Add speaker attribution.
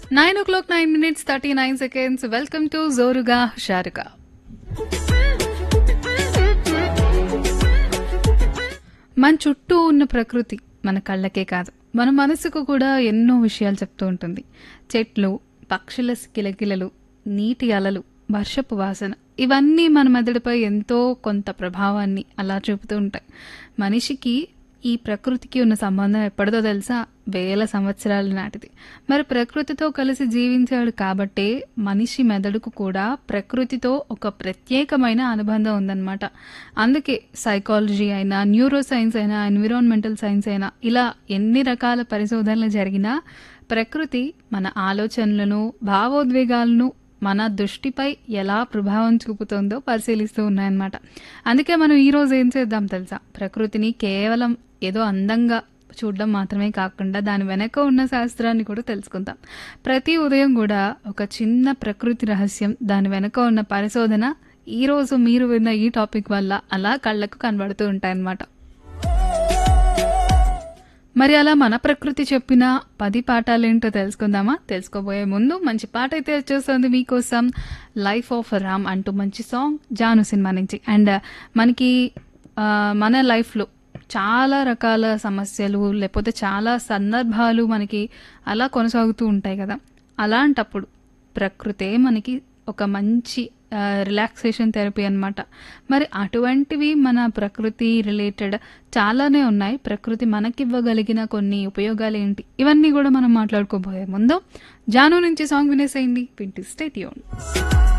Speaker 1: nine o'clock nine minutes thirty nine seconds welcome to జోరుగా హుషారుగా మన చుట్టూ ఉన్న ప్రకృతి మన కళ్ళకే కాదు మన మనసుకు కూడా ఎన్నో విషయాలు చెప్తూ ఉంటుంది చెట్లు పక్షుల కిలకిలలు నీటి అలలు వర్షపు వాసన ఇవన్నీ మన మెదడుపై ఎంతో కొంత ప్రభావాన్ని అలా చూపుతూ ఉంటాయి మనిషికి ఈ ప్రకృతికి ఉన్న సంబంధం ఎప్పటిదో తెలుసా వేల సంవత్సరాల నాటిది మరి ప్రకృతితో కలిసి జీవించాడు కాబట్టే మనిషి మెదడుకు కూడా ప్రకృతితో ఒక ప్రత్యేకమైన అనుబంధం ఉందన్నమాట అందుకే సైకాలజీ అయినా న్యూరో సైన్స్ అయినా ఎన్విరాన్మెంటల్ సైన్స్ అయినా ఇలా ఎన్ని రకాల పరిశోధనలు జరిగినా ప్రకృతి మన ఆలోచనలను భావోద్వేగాలను మన దృష్టిపై ఎలా ప్రభావం చూపుతుందో పరిశీలిస్తూ ఉన్నాయన్నమాట అందుకే మనం ఈ రోజు ఏం చేద్దాం తెలుసా ప్రకృతిని కేవలం ఏదో అందంగా చూడడం మాత్రమే కాకుండా దాని వెనక ఉన్న శాస్త్రాన్ని కూడా తెలుసుకుందాం ప్రతి ఉదయం కూడా ఒక చిన్న ప్రకృతి రహస్యం దాని వెనక ఉన్న పరిశోధన ఈ రోజు మీరు విన్న ఈ టాపిక్ వల్ల అలా కళ్ళకు కనబడుతూ ఉంటాయన్నమాట మరి అలా మన ప్రకృతి చెప్పిన పది పాఠాలేంటో తెలుసుకుందామా తెలుసుకోబోయే ముందు మంచి పాట అయితే వచ్చేస్తుంది మీకోసం లైఫ్ ఆఫ్ రామ్ అంటూ మంచి సాంగ్ జాను సినిమా నుంచి అండ్ మనకి ఆ, మన లైఫ్లో చాలా రకాల సమస్యలు లేకపోతే చాలా సందర్భాలు మనకి అలా కొనసాగుతూ ఉంటాయి కదా అలాంటప్పుడు ప్రకృతే మనకి ఒక మంచి రిలాక్సేషన్ థెరపీ అన్నమాట మరి అటువంటివి మన ప్రకృతి రిలేటెడ్ చాలానే ఉన్నాయి ప్రకృతి మనకివ్వగలిగిన కొన్ని ఉపయోగాలు ఏంటి ఇవన్నీ కూడా మనం మాట్లాడుకోబోయే ముందు జాను నుంచి సాంగ్ వినేసేయండి వింటూ స్టేట్ యూన్